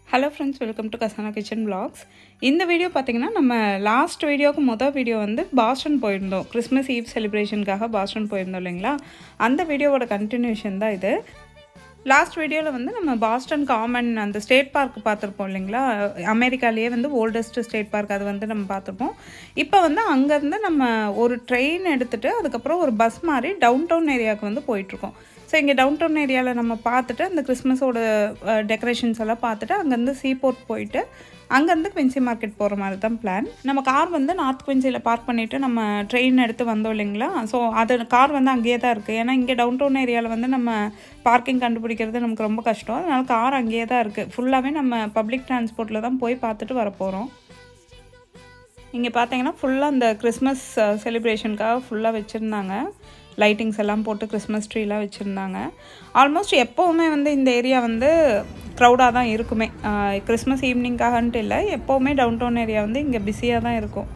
Hello friends welcome to Khazana kitchen vlogs இந்த video பார்த்தீங்கன்னா நம்ம லாஸ்ட் வீடியோக்கு மொதல் வீடியோ வந்து பாஸ்டன் போயிருந்தோம் கிறிஸ்மஸ் ஈவ் செலிப்ரேஷனுக்காக பாஸ்டன் போயிருந்தோம் இல்லைங்களா அந்த வீடியோவோட கண்டினியூஷன் தான் இது லாஸ்ட் வீடியோவில் வந்து நம்ம பாஸ்டன் காமன் அந்த ஸ்டேட் பார்க் பார்த்துருப்போம் இல்லைங்களா அமெரிக்காலேயே வந்து ஓல்டஸ்ட் ஸ்டேட் பார்க் அது வந்து நம்ம பார்த்துருப்போம் இப்போ வந்து அங்கேருந்து நம்ம ஒரு ட்ரெயின் எடுத்துகிட்டு அதுக்கப்புறம் ஒரு பஸ் மாதிரி டவுன் டவுன் ஏரியாவுக்கு வந்து போயிட்டுருக்கோம் ஸோ இங்கே டவுன் டவுன் ஏரியாவில் நம்ம பார்த்துட்டு அந்த கிறிஸ்மஸோட டெக்கரேஷன்ஸ் எல்லாம் பார்த்துட்டு அங்கேருந்து சீபோர்ட் போயிட்டு அங்கேருந்து குவின்சி மார்க்கெட் போகிற மாதிரி தான் பிளான் நம்ம கார் வந்து நார்த் குவின்சியில் பார்க் பண்ணிவிட்டு நம்ம ட்ரெயின் எடுத்து வந்தோம் இல்லைங்களா ஸோ அது கார் வந்து அங்கேயே தான் இருக்குது ஏன்னா இங்கே டவுன் டவுன் ஏரியாவில் வந்து நம்ம பார்க்கிங் கண்டுபிடிக்கிறது நமக்கு ரொம்ப கஷ்டம் அதனால் கார் அங்கேயே தான் இருக்குது ஃபுல்லாகவே நம்ம பப்ளிக் டிரான்ஸ்போர்ட்டில் தான் போய் பார்த்துட்டு வர போகிறோம் இங்கே பார்த்தீங்கன்னா ஃபுல்லாக அந்த கிறிஸ்மஸ் செலிப்ரேஷனுக்காக ஃபுல்லாக வச்சுருந்தாங்க லைட்டிங்ஸ் எல்லாம் போட்டு கிறிஸ்மஸ் ட்ரீலாம் வச்சுருந்தாங்க ஆல்மோஸ்ட் எப்போவுமே வந்து இந்த ஏரியா வந்து க்ரௌடாக தான் இருக்குமே கிறிஸ்மஸ் ஈவினிங்காகன்ட்டு இல்லை எப்போவுமே டவுன் டவுன் ஏரியா வந்து இங்கே பிஸியாக தான் இருக்கும்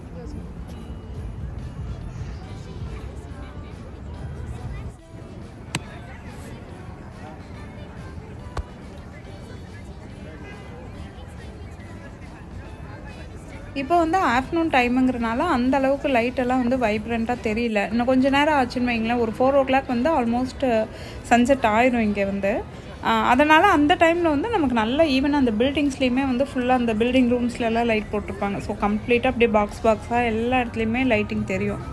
இப்போ வந்து ஆஃப்டர்நூன் டைமுங்கிறனால அந்த அளவுக்கு லைட் எல்லாம் வந்து வைப்ரண்ட்டாக தெரியல இன்னும் கொஞ்ச நேரம் ஆச்சுன்னு வைங்களேன் ஒரு ஃபோர் ஓ கிளாக் வந்து ஆல்மோஸ்ட் சன்செட் ஆயிரும் இங்கே வந்து அதனால் அந்த டைமில் வந்து நமக்கு நல்ல ஈவன் அந்த பில்டிங்ஸ்லேயுமே வந்து ஃபுல்லாக அந்த பில்டிங் ரூம்ஸ்லலாம் லைட் போட்டிருப்பாங்க ஸோ கம்ப்ளீட்டாக அப்படியே பாக்ஸ் பாக்ஸாக எல்லா இடத்துலையுமே லைட்டிங் தெரியும்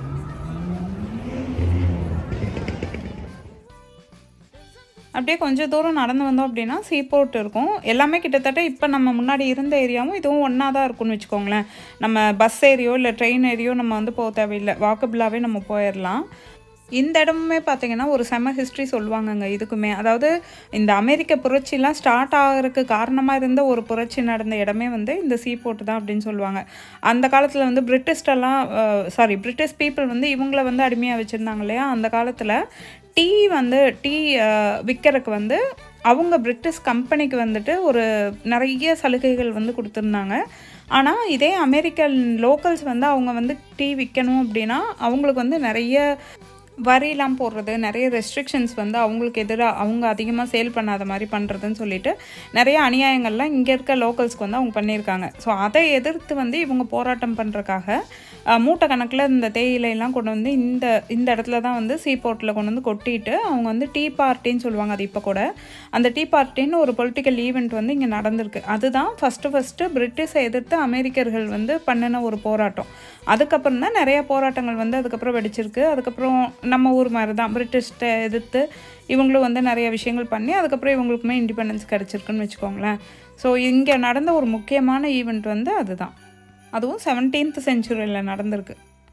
அப்படியே கொஞ்சம் தூரம் நடந்து வந்தோம் அப்படின்னா சீபோர்ட் இருக்கும் எல்லாமே கிட்டத்தட்ட இப்போ நம்ம முன்னாடி இருந்த ஏரியாவும் இதுவும் ஒன்றா தான் இருக்கும்னு வச்சுக்கோங்களேன் நம்ம பஸ் ஏரியோ இல்லை ட்ரெயின் ஏரியோ நம்ம வந்து போக தேவையில்லை வாக்கபிளாகவே நம்ம போயிடலாம் இந்த இடமுமே பார்த்தீங்கன்னா ஒரு செம ஹிஸ்ட்ரி சொல்லுவாங்கங்க இதுக்குமே அதாவது இந்த அமெரிக்க புரட்சிலாம் ஸ்டார்ட் ஆகிறதுக்கு காரணமாக இருந்த ஒரு புரட்சி நடந்த இடமே வந்து இந்த சீபோர்ட் தான் அப்படின்னு சொல்லுவாங்க அந்த காலத்தில் வந்து பிரிட்டிஷ்டெல்லாம் சாரி பிரிட்டிஷ் பீப்புள் வந்து இவங்கள வந்து அடிமையாக வச்சுருந்தாங்க இல்லையா அந்த காலத்தில் டீ வந்து டீ விற்கிறதுக்கு வந்து அவங்க பிரிட்டிஷ் கம்பெனிக்கு வந்துட்டு ஒரு நிறைய சலுகைகள் வந்து கொடுத்துருந்தாங்க ஆனால் இதே அமெரிக்கன் லோக்கல்ஸ் வந்து அவங்க வந்து டீ விற்கணும் அப்படின்னா அவங்களுக்கு வந்து நிறைய வரிலாம் போடுறது நிறைய ரெஸ்ட்ரிக்ஷன்ஸ் வந்து அவங்களுக்கு எதிராக அவங்க அதிகமாக சேல் பண்ணாத மாதிரி பண்ணுறதுன்னு சொல்லிட்டு நிறைய அநியாயங்கள்லாம் இங்கே இருக்க லோக்கல்ஸ்க்கு வந்து அவங்க பண்ணியிருக்காங்க ஸோ அதை எதிர்த்து வந்து இவங்க போராட்டம் பண்ணுறக்காக மூட்டை கணக்கில் இந்த தேயிலையெல்லாம் கொண்டு வந்து இந்த இந்த இடத்துல தான் வந்து சீபோர்ட்டில் கொண்டு வந்து கொட்டிட்டு அவங்க வந்து டீ பார்ட்டின்னு சொல்லுவாங்க அது இப்போ கூட அந்த டீ பார்ட்டின்னு ஒரு பொலிட்டிக்கல் ஈவெண்ட் வந்து இங்கே நடந்திருக்கு அதுதான் ஃபஸ்ட்டு ஃபஸ்ட்டு பிரிட்டிஷை எதிர்த்து அமெரிக்கர்கள் வந்து பண்ணின ஒரு போராட்டம் அதுக்கப்புறம் தான் நிறைய போராட்டங்கள் வந்து அதுக்கப்புறம் வெடிச்சிருக்கு அதுக்கப்புறம் நம்ம ஊர் மாதிரி தான் பிரிட்டிஷ்ட எதிர்த்து இவங்களும் வந்து நிறைய விஷயங்கள் பண்ணி அதுக்கப்புறம் இவங்களுக்குமே இண்டிபெண்டன்ஸ் கிடச்சிருக்குன்னு வச்சுக்கோங்களேன் ஸோ இங்கே நடந்த ஒரு முக்கியமான ஈவெண்ட் வந்து அதுதான் அதுவும் செவன்டீன்த் செஞ்சுரியில் நடந்திருக்கு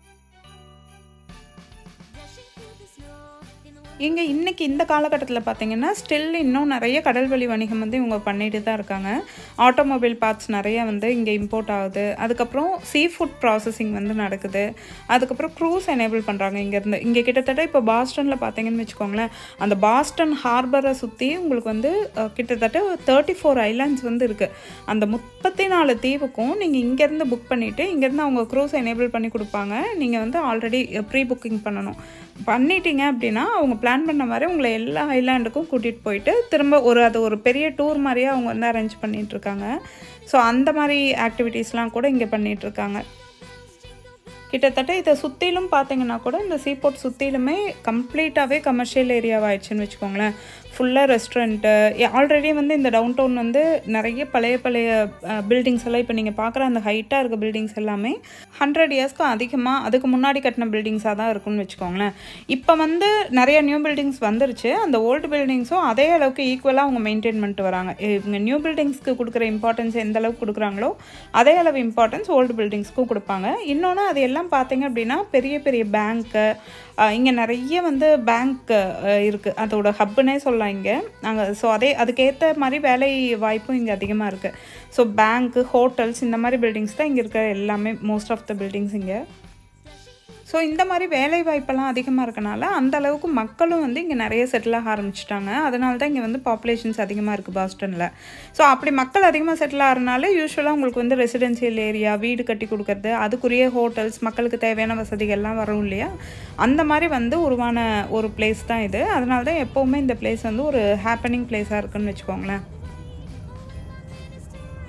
இங்கே இன்றைக்கி இந்த காலகட்டத்தில் பார்த்தீங்கன்னா ஸ்டில் இன்னும் நிறைய கடல்வழி வணிகம் வந்து இவங்க பண்ணிட்டு தான் இருக்காங்க ஆட்டோமொபைல் பார்ட்ஸ் நிறைய வந்து இங்கே இம்போர்ட் ஆகுது அதுக்கப்புறம் சீ ஃபுட் ப்ராசஸிங் வந்து நடக்குது அதுக்கப்புறம் க்ரூஸ் எனேபிள் பண்ணுறாங்க இங்கேருந்து இங்கே கிட்டத்தட்ட இப்போ பாஸ்டனில் பார்த்தீங்கன்னு வச்சுக்கோங்களேன் அந்த பாஸ்டன் ஹார்பரை சுற்றி உங்களுக்கு வந்து கிட்டத்தட்ட தேர்ட்டி ஃபோர் ஐலாண்ட்ஸ் வந்து இருக்குது அந்த முப்பத்தி நாலு தீவுக்கும் நீங்கள் இங்கேருந்து புக் பண்ணிவிட்டு இங்கேருந்து அவங்க க்ரூஸ் எனேபிள் பண்ணி கொடுப்பாங்க நீங்கள் வந்து ஆல்ரெடி ப்ரீ புக்கிங் பண்ணணும் பண்ணிட்டீங்க அப்படின்னா அவங்க பிளான் பண்ண மாதிரி உங்களை எல்லா ஐலாண்டுக்கும் கூட்டிகிட்டு போயிட்டு திரும்ப ஒரு அது ஒரு பெரிய டூர் மாதிரியே அவங்க வந்து அரேஞ்ச் பண்ணிகிட்ருக்காங்க ஸோ அந்த மாதிரி ஆக்டிவிட்டீஸ்லாம் கூட இங்கே பண்ணிகிட்ருக்காங்க கிட்டத்தட்ட இதை சுற்றிலும் பார்த்தீங்கன்னா கூட இந்த சீபோர்ட் சுற்றிலுமே கம்ப்ளீட்டாகவே கமர்ஷியல் ஏரியாவாகிடுச்சுன்னு வச்சுக்கோங்களேன் ஃபுல்லாக ரெஸ்டாரண்ட்டு ஆல்ரெடி வந்து இந்த டவுன் டவுன் வந்து நிறைய பழைய பழைய பில்டிங்ஸ் எல்லாம் இப்போ நீங்கள் பார்க்குற அந்த ஹைட்டாக இருக்க பில்டிங்ஸ் எல்லாமே ஹண்ட்ரட் இயர்ஸ்க்கு அதிகமாக அதுக்கு முன்னாடி கட்டின பில்டிங்ஸாக தான் இருக்கும்னு வச்சுக்கோங்களேன் இப்போ வந்து நிறைய நியூ பில்டிங்ஸ் வந்துருச்சு அந்த ஓல்டு பில்டிங்ஸும் அதே அளவுக்கு ஈக்குவலாக அவங்க மெயின்டைன் பண்ணிட்டு வராங்க இவங்க நியூ பில்டிங்ஸ்க்கு கொடுக்குற இம்பார்ட்டன்ஸ் எந்த அளவுக்கு கொடுக்குறாங்களோ அதே அளவு இம்பார்ட்டன்ஸ் ஓல்டு பில்டிங்ஸ்க்கும் கொடுப்பாங்க இன்னொன்று அது எல்லாம் பார்த்தீங்க அப்படின்னா பெரிய பெரிய பேங்க்கு இங்கே நிறைய வந்து பேங்க் இருக்குது அதோட ஹப்புனே சொல்லலாம் இங்கே நாங்கள் ஸோ அதே அதுக்கேற்ற மாதிரி வேலை வாய்ப்பும் இங்கே அதிகமாக இருக்குது ஸோ பேங்க்கு ஹோட்டல்ஸ் இந்த மாதிரி பில்டிங்ஸ் தான் இங்கே இருக்க எல்லாமே மோஸ்ட் ஆஃப் த பில்டிங்ஸ் இங்கே ஸோ இந்த மாதிரி வேலை வாய்ப்பெல்லாம் அதிகமாக இருக்கனால அந்த அளவுக்கு மக்களும் வந்து இங்கே நிறைய செட்டில் ஆக ஆரம்பிச்சிட்டாங்க அதனால தான் இங்கே வந்து பாப்புலேஷன்ஸ் அதிகமாக இருக்குது பாஸ்டனில் ஸோ அப்படி மக்கள் அதிகமாக செட்டில் ஆகிறனால யூஸ்வலாக உங்களுக்கு வந்து ரெசிடென்சியல் ஏரியா வீடு கட்டி கொடுக்கறது அதுக்குரிய ஹோட்டல்ஸ் மக்களுக்கு தேவையான வசதிகள்லாம் வரும் இல்லையா அந்த மாதிரி வந்து உருவான ஒரு பிளேஸ் தான் இது அதனால தான் எப்போவுமே இந்த பிளேஸ் வந்து ஒரு ஹாப்பனிங் பிளேஸாக இருக்குன்னு வச்சுக்கோங்களேன்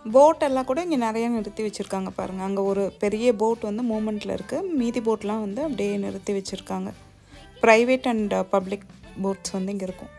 போட் எல்லாம் கூட இங்கே நிறைய நிறுத்தி வச்சுருக்காங்க பாருங்கள் அங்கே ஒரு பெரிய போட் வந்து மூமெண்ட்டில் இருக்குது மீதி போட்லாம் வந்து அப்படியே நிறுத்தி வச்சுருக்காங்க ப்ரைவேட் அண்ட் பப்ளிக் போட்ஸ் வந்து இங்கே இருக்கும்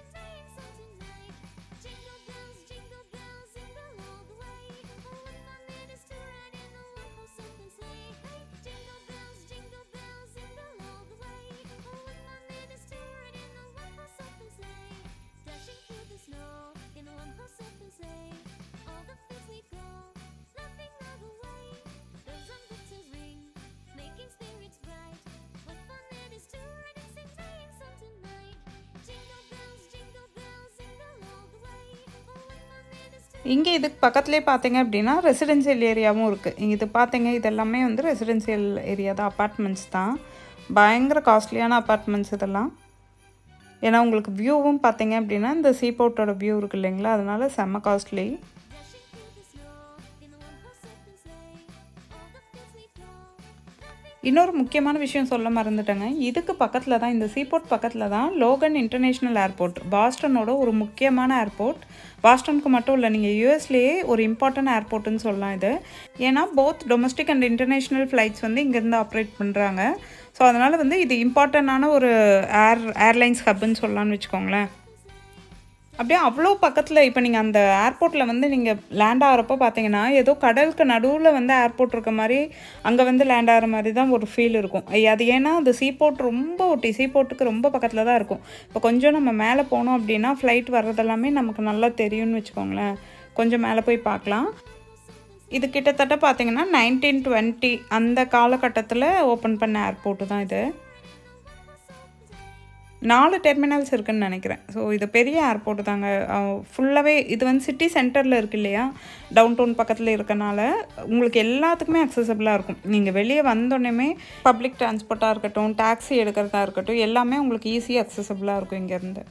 இங்கே இதுக்கு பக்கத்துலேயே பார்த்தீங்க அப்படின்னா ரெசிடென்சியல் ஏரியாவும் இருக்குது இது பார்த்தீங்க இது எல்லாமே வந்து ரெசிடென்சியல் ஏரியா தான் அப்பார்ட்மெண்ட்ஸ் தான் பயங்கர காஸ்ட்லியான அப்பார்ட்மெண்ட்ஸ் இதெல்லாம் ஏன்னா உங்களுக்கு வியூவும் பார்த்தீங்க அப்படின்னா இந்த சீபோர்ட்டோட வியூ இருக்குது இல்லைங்களா அதனால செம்ம காஸ்ட்லி இன்னொரு முக்கியமான விஷயம் சொல்ல மறந்துட்டேங்க இதுக்கு பக்கத்தில் தான் இந்த சீபோர்ட் பக்கத்தில் தான் லோகன் இன்டர்நேஷ்னல் ஏர்போர்ட் பாஸ்டனோட ஒரு முக்கியமான ஏர்போர்ட் பாஸ்டனுக்கு மட்டும் இல்லை நீங்கள் யூஎஸ்லேயே ஒரு இம்பார்ட்டன்ட் ஏர்போர்ட்டுன்னு சொல்லலாம் இது ஏன்னா both domestic and international flights வந்து இங்கேருந்து ஆப்ரேட் பண்ணுறாங்க ஸோ அதனால் வந்து இது இம்பார்ட்டண்ட்டான ஒரு ஏர் ஏர்லைன்ஸ் ஹப்புன்னு சொல்லலாம்னு வச்சுக்கோங்களேன் அப்படியே அவ்வளோ பக்கத்தில் இப்போ நீங்கள் அந்த ஏர்போர்ட்டில் வந்து நீங்கள் லேண்ட் ஆகிறப்போ பார்த்தீங்கன்னா ஏதோ கடலுக்கு நடுவில் வந்து ஏர்போர்ட் இருக்க மாதிரி அங்கே வந்து லேண்ட் ஆகிற மாதிரி தான் ஒரு ஃபீல் இருக்கும் அது ஏன்னா அது சீபோர்ட் ரொம்ப ஒட்டி சீபோர்ட்டுக்கு ரொம்ப பக்கத்தில் தான் இருக்கும் இப்போ கொஞ்சம் நம்ம மேலே போனோம் அப்படின்னா ஃப்ளைட் வர்றதெல்லாமே நமக்கு நல்லா தெரியும்னு வச்சுக்கோங்களேன் கொஞ்சம் மேலே போய் பார்க்கலாம் இது கிட்டத்தட்ட பார்த்தீங்கன்னா நைன்டீன் டுவெண்ட்டி அந்த காலகட்டத்தில் ஓப்பன் பண்ண ஏர்போர்ட்டு தான் இது நாலு டெர்மினல்ஸ் இருக்குதுன்னு நினைக்கிறேன் ஸோ இது பெரிய ஏர்போர்ட் தாங்க ஃபுல்லாகவே இது வந்து சிட்டி சென்டரில் இருக்கு இல்லையா டவுன் டவுன் பக்கத்தில் இருக்கனால உங்களுக்கு எல்லாத்துக்குமே அக்சசபிளாக இருக்கும் நீங்கள் வெளியே வந்தோடனே பப்ளிக் டிரான்ஸ்போர்ட்டாக இருக்கட்டும் டாக்ஸி எடுக்கிறதா இருக்கட்டும் எல்லாமே உங்களுக்கு ஈஸியாக அக்சசபிளாக இருக்கும் இங்கேருந்து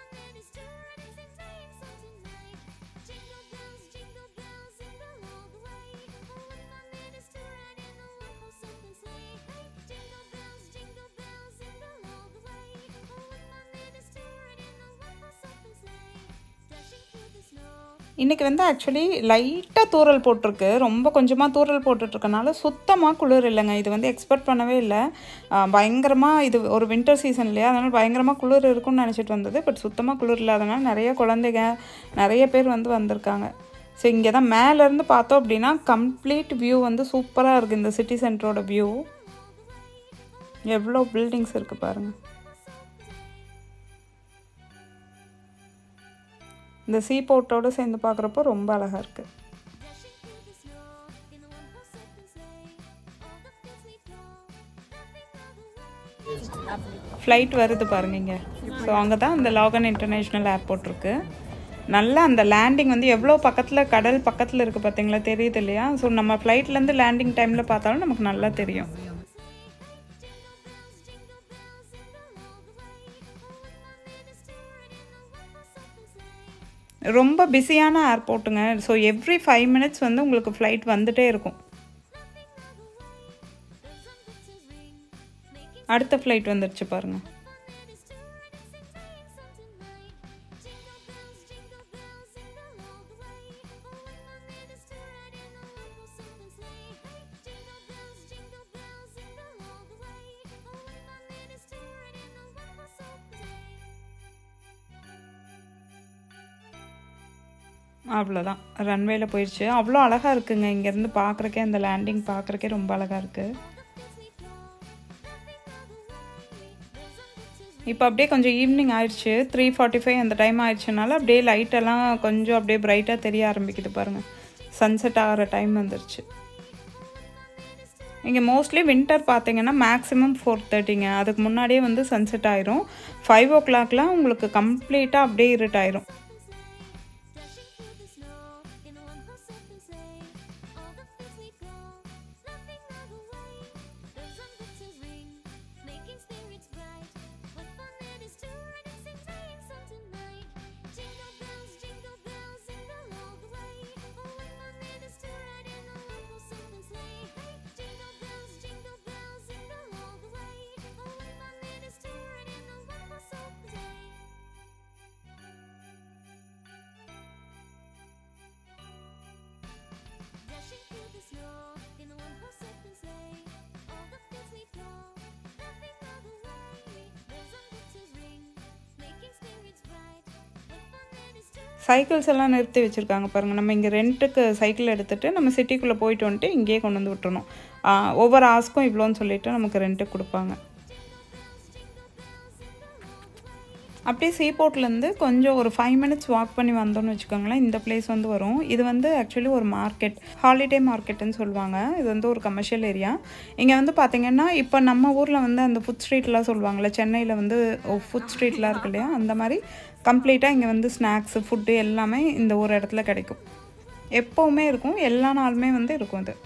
இன்றைக்கி வந்து ஆக்சுவலி லைட்டாக தூரல் போட்டிருக்கு ரொம்ப கொஞ்சமாக தூரல் போட்டுட்ருக்கனால சுத்தமாக குளிர் இல்லைங்க இது வந்து எக்ஸ்பெக்ட் பண்ணவே இல்லை பயங்கரமாக இது ஒரு வின்டர் சீசன் இல்லையா அதனால் பயங்கரமாக குளிர் இருக்கும்னு நினச்சிட்டு வந்தது பட் சுத்தமாக குளிர் இல்லாதனால நிறைய குழந்தைங்க நிறைய பேர் வந்து வந்திருக்காங்க ஸோ இங்கே தான் மேலேருந்து பார்த்தோம் அப்படின்னா கம்ப்ளீட் வியூ வந்து சூப்பராக இருக்குது இந்த சிட்டி சென்டரோட வியூ எவ்வளோ பில்டிங்ஸ் இருக்குது பாருங்கள் இந்த சீ போர்ட்டோடு சேர்ந்து பார்க்குறப்போ ரொம்ப அழகாக இருக்குது ஃப்ளைட் வருது பாருங்க இங்கே ஸோ அங்கே தான் அந்த லாகன் இன்டர்நேஷ்னல் ஏர்போர்ட் இருக்குது நல்லா அந்த லேண்டிங் வந்து எவ்வளோ பக்கத்தில் கடல் பக்கத்தில் இருக்குது பார்த்தீங்களா தெரியுது இல்லையா ஸோ நம்ம ஃப்ளைட்லேருந்து லேண்டிங் டைமில் பார்த்தாலும் நமக்கு நல்லா தெரியும் ரொம்ப பிஸியான ஏர்போர்ட்டுங்க ஸோ எவ்ரி ஃபைவ் மினிட்ஸ் வந்து உங்களுக்கு ஃப்ளைட் வந்துட்டே இருக்கும் அடுத்த ஃப்ளைட் வந்துருச்சு பாருங்க அவ்வளோதான் ரன்வேல போயிடுச்சு அவ்வளோ அழகாக இருக்குங்க இங்கேருந்து பார்க்குறக்கே அந்த லேண்டிங் பார்க்குறக்கே ரொம்ப அழகாக இருக்குது இப்போ அப்படியே கொஞ்சம் ஈவினிங் ஆயிடுச்சு த்ரீ ஃபார்ட்டி ஃபைவ் அந்த டைம் ஆயிடுச்சுனால அப்படியே லைட்டெல்லாம் கொஞ்சம் அப்படியே பிரைட்டாக தெரிய ஆரம்பிக்குது பாருங்கள் சன்செட் ஆகிற டைம் வந்துருச்சு இங்கே மோஸ்ட்லி வின்டர் பார்த்தீங்கன்னா மேக்ஸிமம் ஃபோர் தேர்ட்டிங்க அதுக்கு முன்னாடியே வந்து சன்செட் ஆயிரும் ஃபைவ் ஓ கிளாக்லாம் உங்களுக்கு கம்ப்ளீட்டாக அப்படியே இருட் ஆயிரும் சைக்கிள்ஸ் எல்லாம் நிறுத்தி வச்சுருக்காங்க பாருங்கள் நம்ம இங்கே ரெண்ட்டுக்கு சைக்கிள் எடுத்துகிட்டு நம்ம சிட்டிக்குள்ளே போயிட்டு வந்துட்டு இங்கேயே கொண்டு வந்து விட்டுறணும் ஒவ்வொரு ஆஸ்க்கும் இவ்வளோன்னு சொல்லிட்டு நமக்கு ரெண்ட்டுக்கு கொடுப்பாங்க அப்படியே சீபோர்ட்லேருந்து கொஞ்சம் ஒரு ஃபைவ் மினிட்ஸ் வாக் பண்ணி வந்தோம்னு வச்சுக்கோங்களேன் இந்த பிளேஸ் வந்து வரும் இது வந்து ஆக்சுவலி ஒரு மார்க்கெட் ஹாலிடே மார்க்கெட்டுன்னு சொல்லுவாங்க இது வந்து ஒரு கமர்ஷியல் ஏரியா இங்கே வந்து பார்த்திங்கன்னா இப்போ நம்ம ஊரில் வந்து அந்த ஃபுட் ஸ்ட்ரீட்லாம் சொல்லுவாங்கள்ல சென்னையில் வந்து ஃபுட் ஸ்ட்ரீட்லாம் இருக்கு இல்லையா அந்த மாதிரி கம்ப்ளீட்டாக இங்கே வந்து ஸ்நாக்ஸு ஃபுட்டு எல்லாமே இந்த ஒரு இடத்துல கிடைக்கும் எப்போவுமே இருக்கும் எல்லா நாளுமே வந்து இருக்கும் இது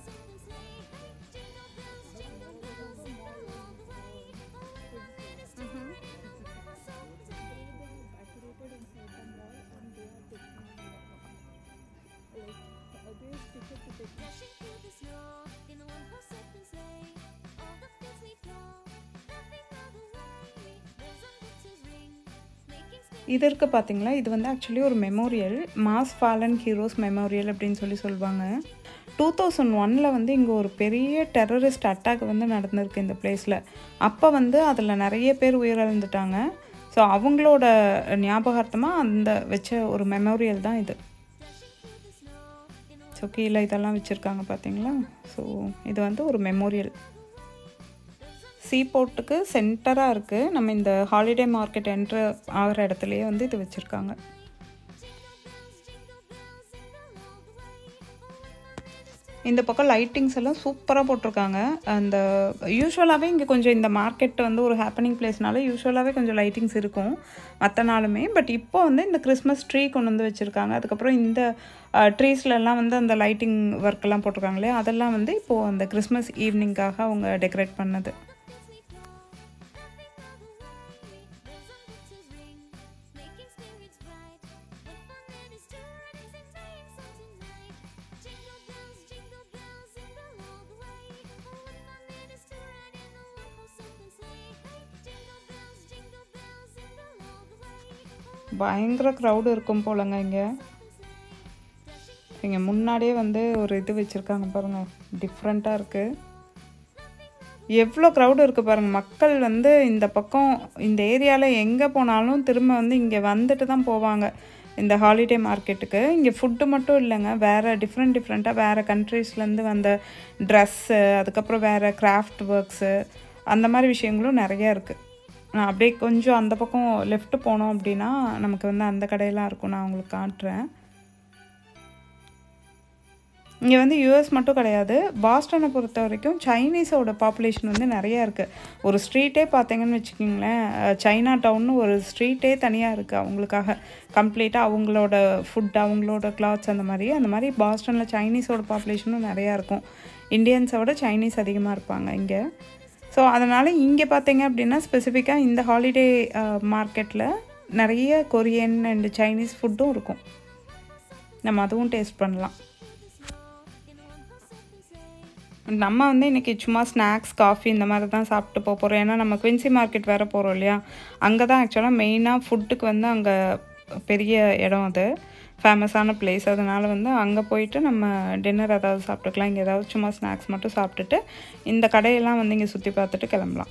Dashing through the snow in a one-horse open sleigh. All the fields we go, laughing all the way. Bells on butchers ring, making spirits இது இருக்குது பார்த்தீங்களா இது வந்து ஆக்சுவலி ஒரு memorial Mass fallen heroes memorial அப்படின்னு சொல்லி சொல்லுவாங்க டூ தௌசண்ட் ஒனில் வந்து இங்கே ஒரு பெரிய டெரரிஸ்ட் அட்டாக் வந்து நடந்திருக்கு இந்த பிளேஸில் அப்போ வந்து அதில் நிறைய பேர் உயிரிழந்துட்டாங்க ஸோ அவங்களோட ஞாபகார்த்தமாக அந்த வச்ச ஒரு மெமோரியல் தான் இது ஸோ கீழே இதெல்லாம் வச்சுருக்காங்க பார்த்தீங்களா ஸோ இது வந்து ஒரு மெமோரியல் சீபோர்ட்டுக்கு சென்டராக இருக்குது நம்ம இந்த ஹாலிடே மார்க்கெட் என்ட்ரு ஆகிற இடத்துலையே வந்து இது வச்சுருக்காங்க இந்த பக்கம் லைட்டிங்ஸ் எல்லாம் சூப்பராக போட்டிருக்காங்க அந்த யூஸ்வலாகவே இங்கே கொஞ்சம் இந்த மார்க்கெட் வந்து ஒரு ஹேப்பனிங் பிளேஸ்னால யூஸ்வலாகவே கொஞ்சம் லைட்டிங்ஸ் இருக்கும் மற்ற நாளுமே பட் இப்போ வந்து இந்த கிறிஸ்மஸ் ட்ரீ கொண்டு வந்து வச்சுருக்காங்க அதுக்கப்புறம் இந்த ட்ரீஸ்லலாம் வந்து அந்த லைட்டிங் ஒர்க்கெல்லாம் போட்டிருக்காங்களே அதெல்லாம் வந்து இப்போது அந்த கிறிஸ்மஸ் ஈவினிங்காக அவங்க டெக்கரேட் பண்ணது making spirits bright. What fun it is to ride and sing songs tonight. Jingle bells, jingle bells, jingle all the way. Oh, what fun it is to ride in a one-horse open sleigh. Hey, jingle bells, jingle bells, jingle all the way. Oh, பயங்கர crowd இருக்கும் போலங்க இங்கே இங்கே முன்னாடியே வந்து ஒரு இது வச்சுருக்காங்க பாருங்கள் டிஃப்ரெண்ட்டாக இருக்குது எவ்வளோ க்ரௌடு இருக்குது பாருங்கள் மக்கள் வந்து இந்த பக்கம் இந்த ஏரியாவில் எங்கே போனாலும் திரும்ப வந்து இங்கே வந்துட்டு தான் போவாங்க இந்த ஹாலிடே மார்க்கெட்டுக்கு இங்கே ஃபுட்டு மட்டும் இல்லைங்க வேறு டிஃப்ரெண்ட் டிஃப்ரெண்ட்டாக வேறு கண்ட்ரீஸ்லேருந்து வந்த ட்ரெஸ்ஸு அதுக்கப்புறம் வேறு கிராஃப்ட் ஒர்க்ஸு அந்த மாதிரி விஷயங்களும் நிறையா இருக்குது நான் அப்படியே கொஞ்சம் அந்த பக்கம் லெஃப்ட் போனோம் அப்படின்னா நமக்கு வந்து அந்த கடையெல்லாம் இருக்கும் நான் உங்களுக்கு காட்டுறேன் இங்கே வந்து யூஎஸ் மட்டும் கிடையாது பாஸ்டனை பொறுத்த வரைக்கும் சைனீஸோட பாப்புலேஷன் வந்து நிறையா இருக்குது ஒரு ஸ்ட்ரீட்டே பார்த்தீங்கன்னு வச்சுக்கிங்களேன் அஹ், சைனா டவுன்னு ஒரு ஸ்ட்ரீட்டே தனியாக இருக்குது அவங்களுக்காக கம்ப்ளீட்டாக அவங்களோட ஃபுட் அவங்களோட கிளாத்ஸ் அந்த மாதிரி அந்த மாதிரி பாஸ்டனில் சைனீஸோட பாப்புலேஷனும் நிறையா இருக்கும் இந்தியன்ஸை விட சைனீஸ் அதிகமாக இருப்பாங்க இங்கே ஸோ அதனால் இங்கே பார்த்தீங்க அப்படின்னா ஸ்பெசிஃபிக்காக இந்த ஹாலிடே மார்க்கெட்டில் நிறைய கொரியன் அண்ட் சைனீஸ் ஃபுட்டும் இருக்கும் நம்ம அதுவும் டேஸ்ட் பண்ணலாம் நம்ம வந்து இன்றைக்கி சும்மா ஸ்நாக்ஸ் காஃபி இந்த மாதிரி தான் சாப்பிட்டு போக போகிறோம் ஏன்னா நம்ம குவின்சி மார்க்கெட் வேறு போகிறோம் இல்லையா அங்கே தான் ஆக்சுவலாக மெயினாக ஃபுட்டுக்கு வந்து அங்கே பெரிய இடம் அது ஃபேமஸான பிளேஸ் அதனால் வந்து அங்கே போயிட்டு நம்ம டின்னர் ஏதாவது சாப்பிட்டுக்கலாம் இங்கே ஏதாவது சும்மா ஸ்நாக்ஸ் மட்டும் சாப்பிட்டுட்டு இந்த கடையெல்லாம் வந்து இங்கே சுற்றி பார்த்துட்டு கிளம்பலாம்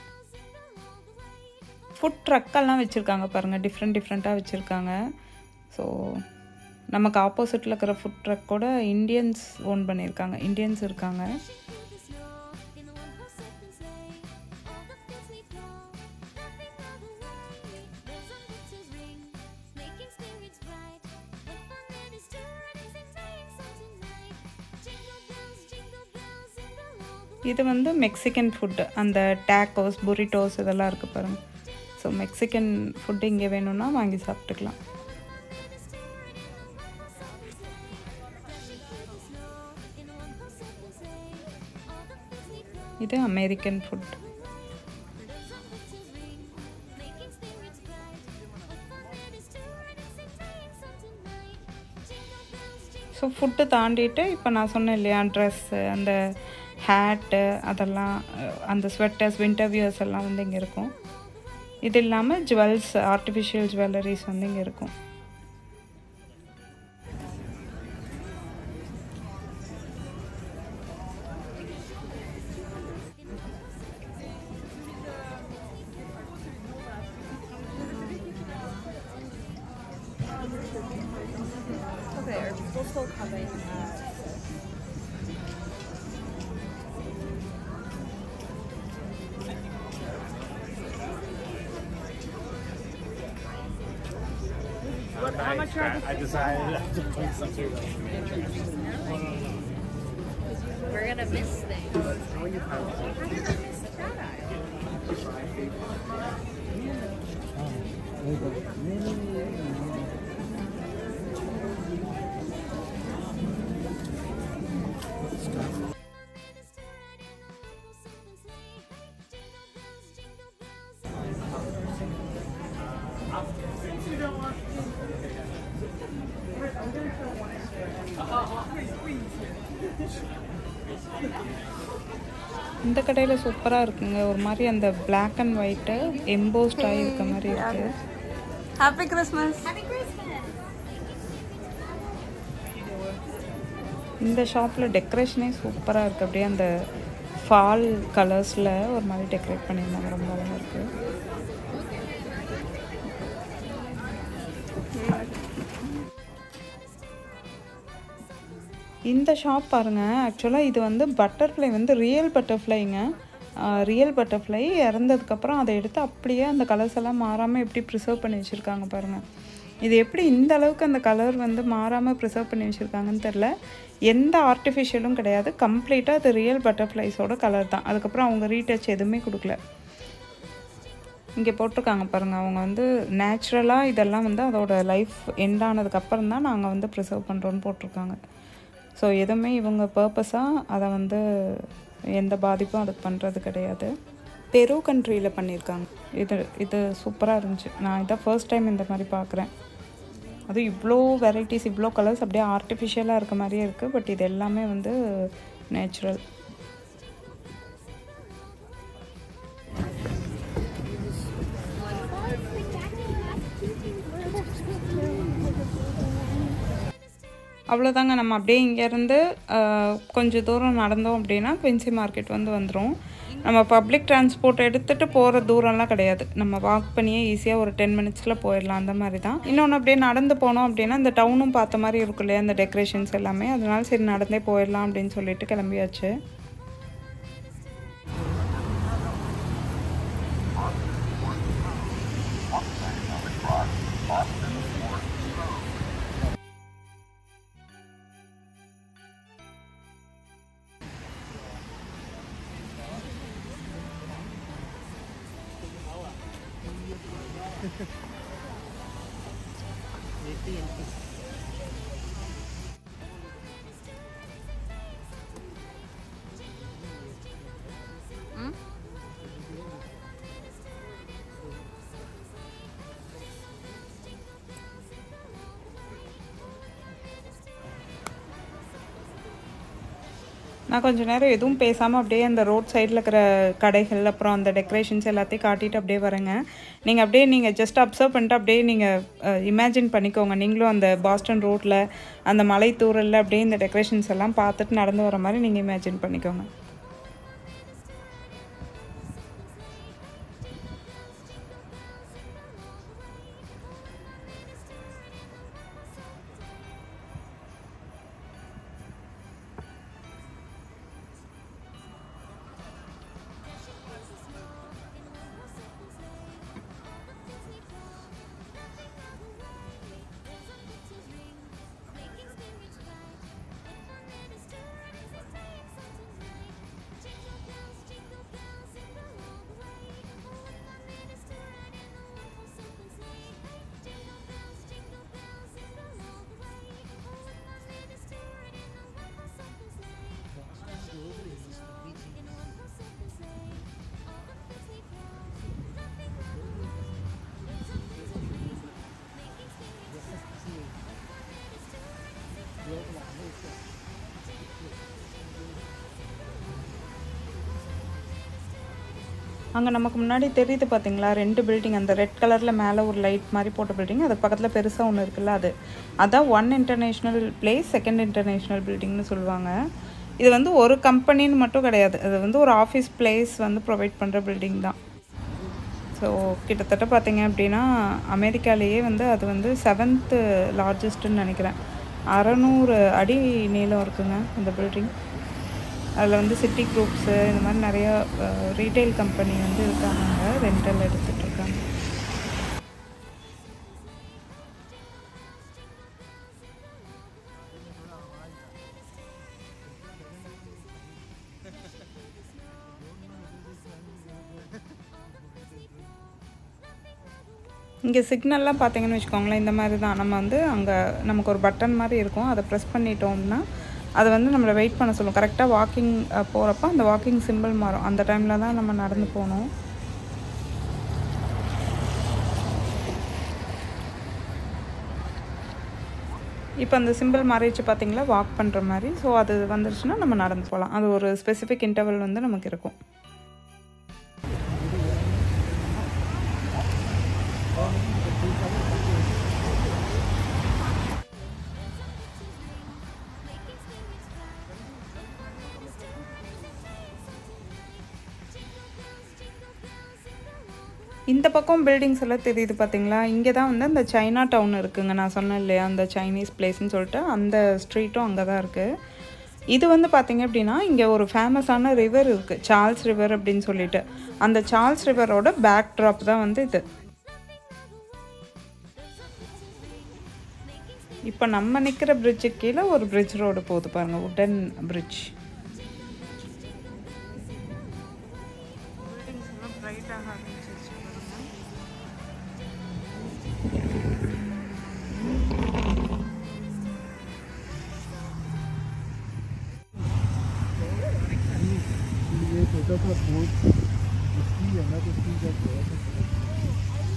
ஃபுட் ட்ரக்கெல்லாம் வச்சுருக்காங்க பாருங்கள் டிஃப்ரெண்ட் டிஃப்ரெண்ட்டாக வச்சுருக்காங்க ஸோ நமக்கு ஆப்போசிட்டில் இருக்கிற ஃபுட் ட்ரக் கூட இந்தியன்ஸ் ஓன் பண்ணியிருக்காங்க இந்தியன்ஸ் இருக்காங்க இது வந்து மெக்சிகன் ஃபுட்டு அந்த டேக்கோஸ் புரிட்டோஸ் இதெல்லாம் இருக்குது பாருங்கள் ஸோ மெக்சிகன் ஃபுட்டு இங்கே வேணும்னா வாங்கி சாப்பிட்டுக்கலாம் இது அமெரிக்கன் ஃபுட் ஸோ ஃபுட்டு தாண்டிட்டு இப்போ நான் சொன்னேன் இல்லையா ட்ரெஸ்ஸு அந்த ஹேட்டு அதெல்லாம் அஹ், அந்த ஸ்வெட்டர்ஸ் வின்டர் வியர்ஸ் எல்லாம் வந்து இங்கே இருக்கும் இது இல்லாமல் ஜுவல்ஸ் ஆர்டிஃபிஷியல் ஜுவல்லரிஸ் வந்து இங்கே இருக்கும் Okay, we'll still coming. Uh, How much I decided to put something. we're gonna miss things. இந்த கடையில் சூப்பராக இருக்குங்க ஒரு மாதிரி அந்த பிளாக் அண்ட் ஒயிட்டு எம்போஸ்ட் ஆகி இருக்க மாதிரி இருக்கு ஹாப்பி கிறிஸ்மஸ் இந்த ஷாப்பில் டெக்கரேஷனே சூப்பராக இருக்குது அப்படியே அந்த ஃபால் கலர்ஸில் ஒரு மாதிரி டெக்கரேட் பண்ணியிருந்தாங்க ரொம்ப அழகாக இருக்குது இந்த ஷாப் பாருங்க ஆக்சுவலாக இது வந்து பட்டர்ஃப்ளை வந்து ரியல் பட்டர்ஃப்ளைங்க ரியல் பட்டர்ஃப்ளை இறந்ததுக்கப்புறம் அதை எடுத்து அப்படியே அந்த கலர்ஸ் எல்லாம் மாறாமல் எப்படி ப்ரிசர்வ் பண்ணி வச்சுருக்காங்க பாருங்கள் இது எப்படி இந்த அளவுக்கு அந்த கலர் வந்து மாறாமல் ப்ரிசர்வ் பண்ணி வச்சுருக்காங்கன்னு தெரில எந்த ஆர்டிஃபிஷியலும் கிடையாது கம்ப்ளீட்டாக அது ரியல் பட்டர்ஃப்ளைஸோட கலர் தான் அதுக்கப்புறம் அவங்க ரீடச் எதுவுமே கொடுக்கல இங்கே போட்டிருக்காங்க பாருங்கள் அவங்க வந்து நேச்சுரலாக இதெல்லாம் வந்து அதோட லைஃப் எண்ட் ஆனதுக்கப்புறம் தான் நாங்கள் வந்து ப்ரிசர்வ் பண்ணுறோன்னு போட்டிருக்காங்க ஸோ எதுவுமே இவங்க பர்பஸாக அதை வந்து எந்த பாதிப்பும் அதுக்கு பண்ணுறது கிடையாது பெரு கண்ட்ரியில் பண்ணியிருக்காங்க இது இது சூப்பராக இருந்துச்சு நான் இதான் ஃபர்ஸ்ட் டைம் இந்த மாதிரி பார்க்குறேன் அதுவும் இவ்வளோ வெரைட்டிஸ் இவ்வளோ கலர்ஸ் அப்படியே ஆர்டிஃபிஷியலாக இருக்க மாதிரியே இருக்குது பட் இது எல்லாமே வந்து நேச்சுரல் அவ்வளோதாங்க நம்ம அப்படியே இங்கேருந்து கொஞ்சம் தூரம் நடந்தோம் அப்படின்னா குவின்சி மார்க்கெட் வந்து வந்துடும் நம்ம பப்ளிக் டிரான்ஸ்போர்ட் எடுத்துகிட்டு போகிற தூரம்லாம் கிடையாது நம்ம வாக் பண்ணியே ஈஸியாக ஒரு டென் மினிட்ஸில் போயிடலாம் அந்த மாதிரி தான் இன்னொன்று அப்படியே நடந்து போனோம் அப்படின்னா இந்த டவுனும் பார்த்த மாதிரி இருக்கும் இல்லையா அந்த டெக்கரேஷன்ஸ் எல்லாமே அதனால சரி நடந்தே போயிடலாம் அப்படின்னு சொல்லிட்டு கிளம்பியாச்சு நான் கொஞ்ச நேரம் எதுவும் பேசாமல் அப்படியே அந்த ரோட் சைடில் இருக்கிற கடைகள் அப்புறம் அந்த டெக்கரேஷன்ஸ் எல்லாத்தையும் காட்டிட்டு அப்படியே வரேங்க நீங்கள் அப்படியே நீங்கள் ஜஸ்ட் அப்சர்வ் பண்ணிட்டு அப்படியே நீங்கள் இமேஜின் பண்ணிக்கோங்க நீங்களும் அந்த பாஸ்டன் ரோட்டில் அந்த மலை தூரலில் அப்படியே இந்த டெக்கரேஷன்ஸ் எல்லாம் பார்த்துட்டு நடந்து வர மாதிரி நீங்கள் இமேஜின் பண்ணிக்கோங்க அங்கே நமக்கு முன்னாடி தெரியுது பார்த்தீங்களா ரெண்டு பில்டிங் அந்த ரெட் கலரில் மேலே ஒரு லைட் மாதிரி போட்ட பில்டிங் அதுக்கு பக்கத்தில் பெருசாக ஒன்று இருக்குல்ல அது அதான் one international place second international பில்டிங்னு சொல்லுவாங்க இது வந்து ஒரு கம்பெனின்னு மட்டும் கிடையாது அது வந்து ஒரு ஆஃபீஸ் பிளேஸ் வந்து ப்ரொவைட் பண்ணுற பில்டிங் தான் ஸோ கிட்டத்தட்ட பார்த்தீங்க அப்படின்னா அமெரிக்காலேயே வந்து அது வந்து செவன்த்து லார்ஜஸ்ட்டுன்னு நினைக்கிறேன் அறநூறு அடி நீளம் இருக்குங்க இந்த பில்டிங் அதில் வந்து சிட்டி குரூப்ஸு இந்த மாதிரி நிறையா ரீட்டைல் கம்பெனி வந்து இருக்காங்க அங்கே ரெண்டல் எடுத்துகிட்டு இருக்காங்க இங்கே சிக்னல்லாம் பார்த்தீங்கன்னு வச்சுக்கோங்களேன் இந்த மாதிரி தான் நம்ம வந்து அங்கே நமக்கு ஒரு பட்டன் மாதிரி இருக்கும் அதை ப்ரெஸ் பண்ணிட்டோம்னா அது வந்து நம்மளை வெயிட் பண்ண சொல்லும் கரெக்டாக வாக்கிங் போகிறப்ப அந்த வாக்கிங் சிம்பிள் மாறும் அந்த டைமில் தான் நம்ம நடந்து போகணும் இப்போ அந்த சிம்பிள் மாறிடுச்சு பார்த்தீங்களா வாக் பண்ணுற மாதிரி ஸோ அது வந்துருச்சுன்னா நம்ம நடந்து போகலாம் அது ஒரு ஸ்பெசிஃபிக் இன்டர்வல் வந்து நமக்கு இருக்கும் இந்த பக்கம் பில்டிங்ஸ் எல்லாம் தெரியுது பார்த்தீங்களா இங்கே தான் வந்து அந்த சைனா டவுன் இருக்குங்க நான் சொன்னேன் இல்லையா அந்த சைனீஸ் பிளேஸ்னு சொல்லிட்டு அந்த ஸ்ட்ரீட்டும் அங்கே தான் இருக்குது இது வந்து பார்த்தீங்க அப்படின்னா இங்கே ஒரு ஃபேமஸான ரிவர் இருக்குது சார்ல்ஸ் ரிவர் அப்படின்னு சொல்லிட்டு அந்த சார்ல்ஸ் ரிவரோட பேக் ட்ராப் தான் வந்து இது இப்போ நம்ம நிற்கிற பிரிட்ஜுக்கு கீழே ஒரு பிரிட்ஜ் ரோடு போகுது பாருங்கள் உடன் பிரிட்ஜ் ये छोटा सा बोट इसकी है ना तो इसकी क्या थोड़ा सा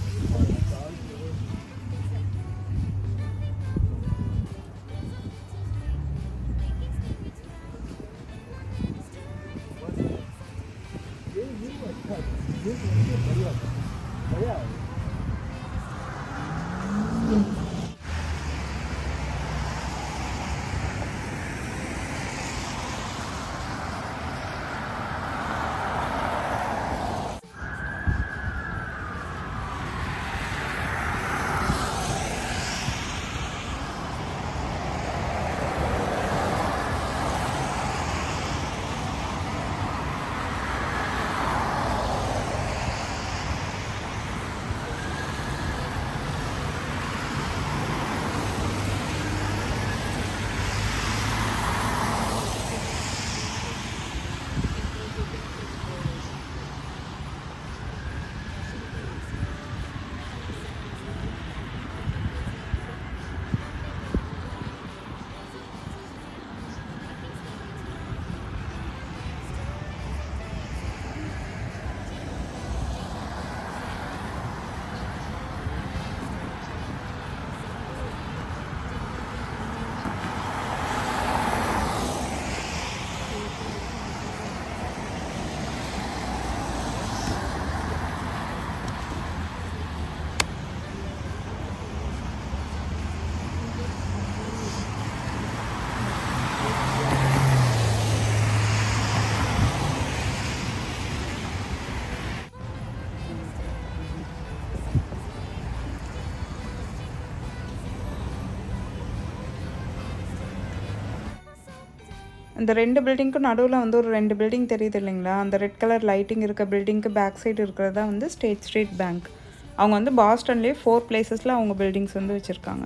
இந்த ரெண்டு பில்டிங்க்கும் நடுவில் வந்து ஒரு ரெண்டு பில்டிங் தெரியுது இல்லைங்களா அந்த ரெட் கலர் லைட்டிங் இருக்க பில்டிங்க்கு பேக் சைடு இருக்கிறதா வந்து ஸ்டேட் ஸ்ட்ரீட் பேங்க் அவங்க வந்து பாஸ்டன்லேயே ஃபோர் பிளேசஸில் அவங்க பில்டிங்ஸ் வந்து வச்சுருக்காங்க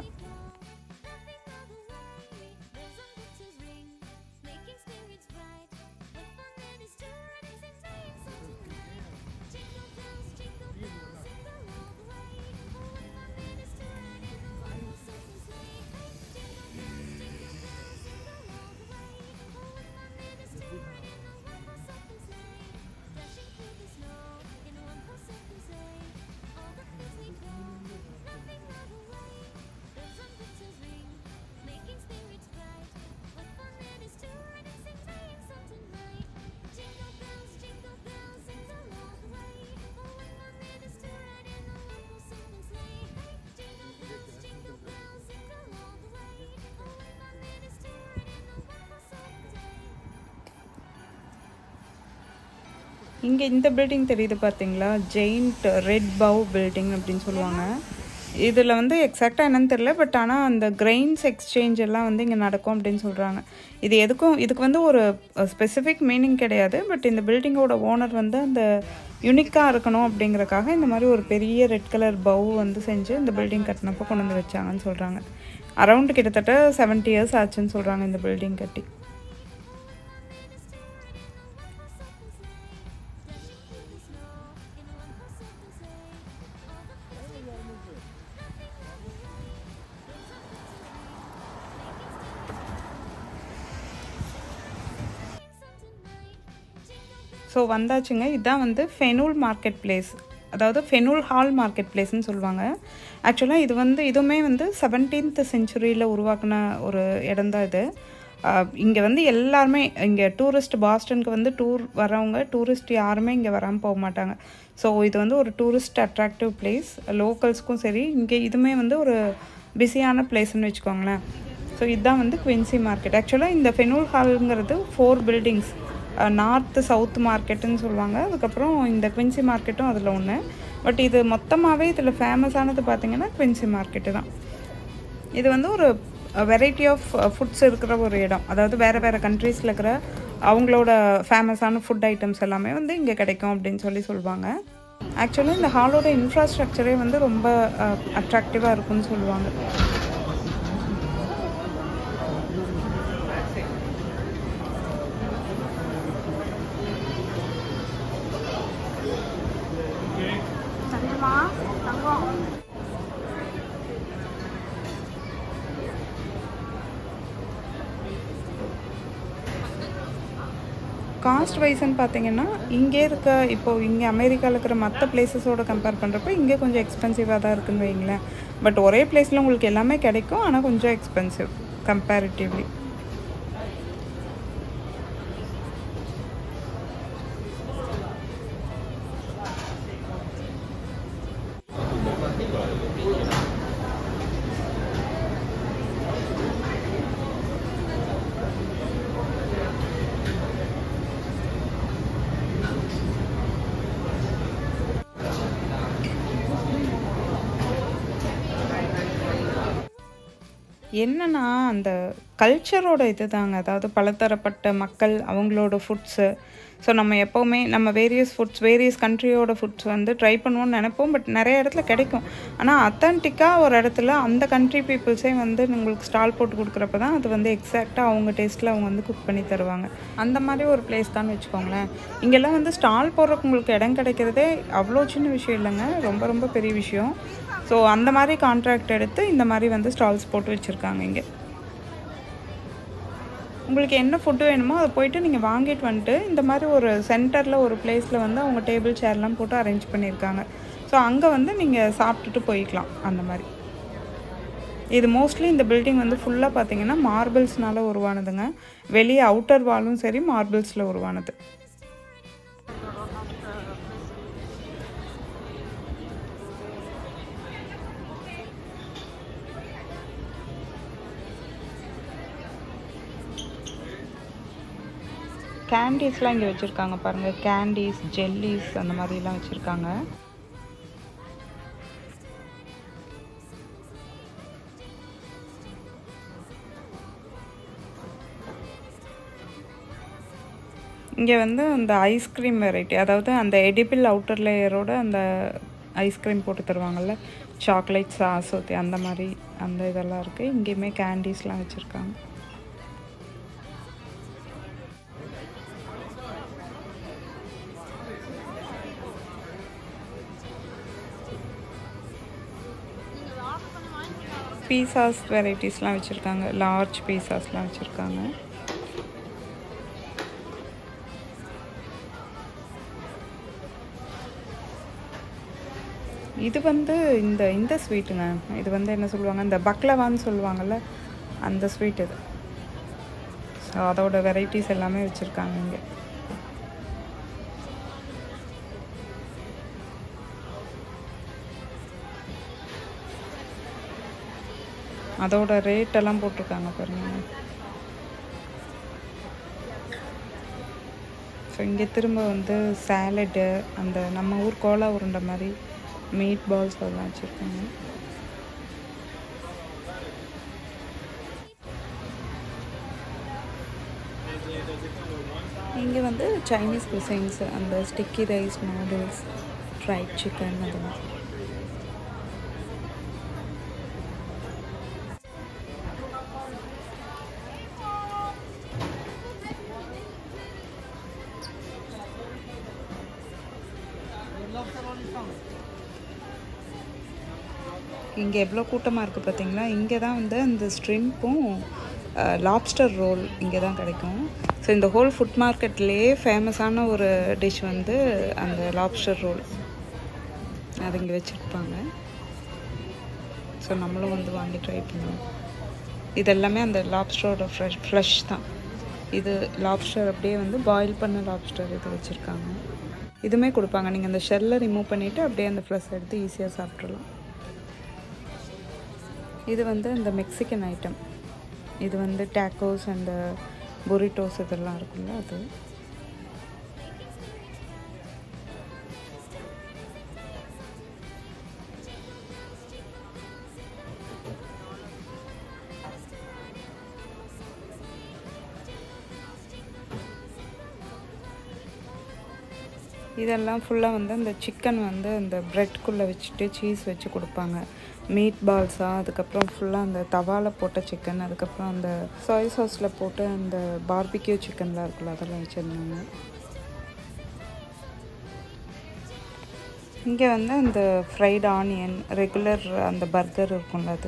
Making spirits bright with fun that is turning and dancing tonight. Jingle bells, jingle bells, jingle all the way. Oh, what fun it is to ride in a one-horse open sleigh. Jingle bells, jingle bells, jingle all the way. Oh, what fun it is to ride in a one-horse open sleigh. Dashing through the snow in a one-horse open sleigh. All the fields we go, running right away. There's இங்கே இந்த building தெரியுது பார்த்தீங்களா giant red bow building அப்படின்னு சொல்லுவாங்க இதில் வந்து எக்ஸாக்டாக என்னன்னு தெரியல பட் ஆனால் அந்த கிரெயின்ஸ் எக்ஸ்சேஞ்ச் எல்லாம் வந்து இங்கே நடக்கும் அப்படின்னு சொல்கிறாங்க இது எதுக்கும் இதுக்கு வந்து ஒரு ஸ்பெசிஃபிக் மீனிங் கிடையாது பட் இந்த பில்டிங்கோட ஓனர் வந்து அந்த யுனிக்காக இருக்கணும் அப்படிங்கறக்காக இந்த மாதிரி ஒரு பெரிய ரெட் கலர் பவ் வந்து செஞ்சு இந்த பில்டிங் கட்டினப்போ கொண்டு வந்து வச்சாங்கன்னு சொல்கிறாங்க அரௌண்ட் கிட்டத்தட்ட 70 இயர்ஸ் ஆச்சுன்னு சொல்கிறாங்க இந்த பில்டிங் கட்டி ஸோ வந்தாச்சுங்க இதுதான் வந்து ஃபெனூல் மார்க்கெட் பிளேஸ் அதாவது ஃபெனூல் ஹால் மார்க்கெட் பிளேஸ்னு சொல்லுவாங்க ஆக்சுவலாக இது வந்து இதுவுமே வந்து செவன்டீன்த் செஞ்சுரியில் உருவாக்கின ஒரு இடம் தான் இது இங்கே வந்து எல்லாருமே இங்கே டூரிஸ்ட் பாஸ்டனுக்கு வந்து டூர் வரவங்க டூரிஸ்ட் யாருமே இங்கே வராமல் போக மாட்டாங்க ஸோ இது வந்து ஒரு டூரிஸ்ட் அட்ராக்டிவ் பிளேஸ் லோக்கல்ஸ்க்கும் சரி இங்கே இதுவுமே வந்து ஒரு பிஸியான பிளேஸ்னு வச்சுக்கோங்களேன் ஸோ இதுதான் வந்து குவின்சி மார்க்கெட் ஆக்சுவலாக இந்த ஃபெனூல் ஹால்ங்கிறது ஃபோர் பில்டிங்ஸ் நார்த்து சவுத் மார்க்கெட்டுன்னு சொல்லுவாங்க அதுக்கப்புறம் இந்த குவின்சி மார்க்கெட்டும் அதில் ஒன்று பட் இது மொத்தமாகவே இதில் ஃபேமஸானது பார்த்திங்கன்னா குவின்சி மார்க்கெட்டு தான் இது வந்து ஒரு வெரைட்டி ஆஃப் ஃபுட்ஸ் இருக்கிற ஒரு இடம் அதாவது வேறு வேறு கண்ட்ரீஸில் இருக்கிற அவங்களோட ஃபேமஸான ஃபுட் ஐட்டம்ஸ் எல்லாமே வந்து இங்கே கிடைக்கும் அப்படின்னு சொல்லி சொல்லுவாங்க ஆக்சுவலாக இந்த ஹாலோட இன்ஃப்ராஸ்ட்ரக்சரே வந்து ரொம்ப அட்ராக்டிவாக இருக்கும்னு சொல்லுவாங்க காஸ்ட் வைஸ்ன்னு பார்த்தீங்கன்னா இங்கே இருக்க இப்போ இங்கே அமெரிக்காவில் இருக்கிற மற்ற பிளேசஸோட கம்பேர் பண்ணுறப்போ இங்கே கொஞ்சம் எக்ஸ்பென்சிவாக தான் இருக்குன்னு வைங்களேன் பட் ஒரே பிளேஸில் உங்களுக்கு எல்லாமே கிடைக்கும் ஆனால் கொஞ்சம் எக்ஸ்பென்சிவ் கம்பேரிட்டிவ்லி என்னன்னா அந்த கல்ச்சரோட இது தாங்க அதாவது பலதரப்பட்ட மக்கள் அவங்களோட ஃபுட்ஸு ஸோ நம்ம எப்போவுமே நம்ம வேரியஸ் ஃபுட்ஸ் வேரியஸ் கண்ட்ரியோட ஃபுட்ஸ் வந்து ட்ரை பண்ணுவோம்னு நினைப்போம் பட் நிறைய இடத்துல கிடைக்கும் ஆனால் அத்தன்டிக்காக ஒரு இடத்துல அந்த கண்ட்ரி பீப்புள்ஸே வந்து உங்களுக்கு ஸ்டால் போட்டு கொடுக்குறப்ப தான் அது வந்து எக்ஸாக்டாக அவங்க டேஸ்ட்டில் அவங்க வந்து குக் பண்ணி தருவாங்க அந்த மாதிரி ஒரு பிளேஸ் தான் வச்சுக்கோங்களேன் இங்கெல்லாம் வந்து ஸ்டால் போடுறதுக்கு உங்களுக்கு இடம் கிடைக்கிறதே அவ்வளோ சின்ன விஷயம் இல்லைங்க ரொம்ப ரொம்ப பெரிய விஷயம் ஸோ அந்த மாதிரி கான்ட்ராக்ட் எடுத்து இந்த மாதிரி வந்து ஸ்டால்ஸ் போட்டு வச்சுருக்காங்க இங்கே உங்களுக்கு என்ன ஃபுட்டு வேணுமோ அதை போயிட்டு நீங்கள் வாங்கிட்டு வந்துட்டு இந்த மாதிரி ஒரு சென்டரில் ஒரு பிளேஸில் வந்து அவங்க டேபிள் சேர்லாம் போட்டு அரேஞ்ச் பண்ணியிருக்காங்க ஸோ அங்கே வந்து நீங்கள் சாப்பிட்டுட்டு போய்க்கலாம் அந்த மாதிரி இது மோஸ்ட்லி இந்த பில்டிங் வந்து ஃபுல்லாக பார்த்தீங்கன்னா மார்பிள்ஸ்னால உருவானதுங்க வெளியே அவுட்டர் வாலும் சரி மார்பிள்ஸில் உருவானது கேண்டீஸ்லாம் இங்கே வச்சுருக்காங்க பாருங்கள் கேண்டீஸ் ஜெல்லிஸ் அந்த மாதிரிலாம் வச்சுருக்காங்க இங்கே வந்து அந்த ஐஸ்கிரீம் வெரைட்டி அதாவது அந்த எடிபிள் அவுட்டர் லேயரோட அந்த ஐஸ்கிரீம் போட்டு தருவாங்கல்ல சாக்லேட் சாஸ் ஊற்றி அந்த மாதிரி அந்த இதெல்லாம் இருக்குது இங்கேயுமே கேண்டீஸ்லாம் வச்சுருக்காங்க பீஸாஸ் வெரைட்டிஸ்லாம் வச்சுருக்காங்க லார்ஜ் பீஸாஸ்லாம் வச்சுருக்காங்க இது வந்து இந்த இந்த ஸ்வீட்டுங்க இது வந்து என்ன சொல்லுவாங்க இந்த பக்லவான்னு சொல்லுவாங்கள்ல அந்த ஸ்வீட் இது ஸோ அதோட வெரைட்டிஸ் எல்லாமே வச்சுருக்காங்க இங்கே அதோட ரேட் எல்லாம் போட்டிருக்காங்க பாருங்க ஸோ அப்புறம் இங்கே திரும்ப வந்து சாலடு அந்த நம்ம ஊர் கோலா உருண்டை மாதிரி மீட் பால்ஸ் அதெல்லாம் வச்சுருக்காங்க இங்கே வந்து சைனீஸ் குசைன்ஸ் அந்த sticky rice noodles fried chicken அது மாதிரி இங்கே எவ்வளோ கூட்டமாக இருக்குது பார்த்தீங்களா இங்கே தான் வந்து அந்த ஸ்ட்ரிம்ப்பும் லாப்ஸ்டர் ரோல் இங்கே தான் கிடைக்கும் ஸோ இந்த ஹோல் ஃபுட் மார்க்கெட்லேயே ஃபேமஸான ஒரு டிஷ் வந்து அந்த லாப்ஸ்டர் ரோல் அது இங்கே வச்சுருப்பாங்க ஸோ நம்மளும் வந்து வாங்கி ட்ரை பண்ணுவோம் இது எல்லாமே அந்த லாப்ஸ்டரோட ஃப்ரெஷ் ஃப்ளஷ் தான் இது லாப்ஸ்டர் அப்படியே வந்து பாயில் பண்ண லாப்ஸ்டர் இது வச்சுருக்காங்க இதுவுமே கொடுப்பாங்க நீங்கள் அந்த ஷெல்லை ரிமூவ் பண்ணிவிட்டு அப்படியே அந்த ஃப்ளஷ் எடுத்து ஈஸியாக சாப்பிட்றலாம் இது வந்து இந்த மெக்சிகன் ஐட்டம் இது வந்து டேக்கோஸ் அந்த பொரிட்டோஸ் இதெல்லாம் இருக்குல்ல அது இதெல்லாம் ஃபுல்லாக வந்து அந்த சிக்கன் வந்து அந்த ப்ரெட்குள்ளே வச்சுட்டு சீஸ் வச்சு கொடுப்பாங்க மீட் பால்ஸா அதுக்கப்புறம் ஃபுல்லாக அந்த தவாவில் போட்ட சிக்கன் அதுக்கப்புறம் அந்த சாய் சாஸில் போட்டு அந்த பார்பிக்யூ சிக்கன்லாம் இருக்குல்ல அதெல்லாம் வச்சுருந்தாங்க இங்கே வந்து அந்த ஃப்ரைட் ஆனியன் ரெகுலர் அந்த பர்கர் இருக்கும்ல அது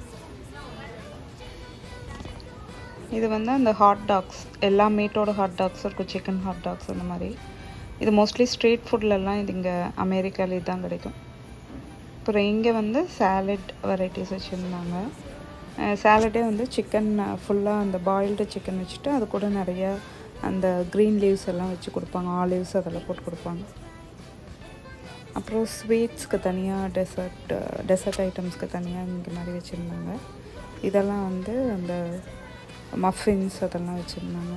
இது வந்து அந்த ஹாட் டாக்ஸ் எல்லா மீட்டோட ஹாட் டாக்ஸும் இருக்கும் சிக்கன் ஹாட் டாக்ஸ் அந்த மாதிரி இது மோஸ்ட்லி ஸ்ட்ரீட் ஃபுட்லலாம் இது இங்கே அமெரிக்காவில் இதுதான் கிடைக்கும் அப்புறம் இங்கே வந்து சாலட் வெரைட்டிஸ் வச்சுருந்தாங்க சாலடே வந்து சிக்கன் ஃபுல்லாக அந்த பாயில்டு சிக்கன் வச்சுட்டு அது கூட நிறைய அந்த க்ரீன் லீவ்ஸ் எல்லாம் வச்சு கொடுப்பாங்க ஆலிவ்ஸ் அதெல்லாம் போட்டு கொடுப்பாங்க அப்புறம் ஸ்வீட்ஸ்க்கு தனியாக டெசர்ட் டெசர்ட் ஐட்டம்ஸ்க்கு தனியாக இங்கே மாதிரி வச்சுருந்தாங்க இதெல்லாம் வந்து அந்த மஃபின்ஸ் அதெல்லாம் வச்சுருந்தாங்க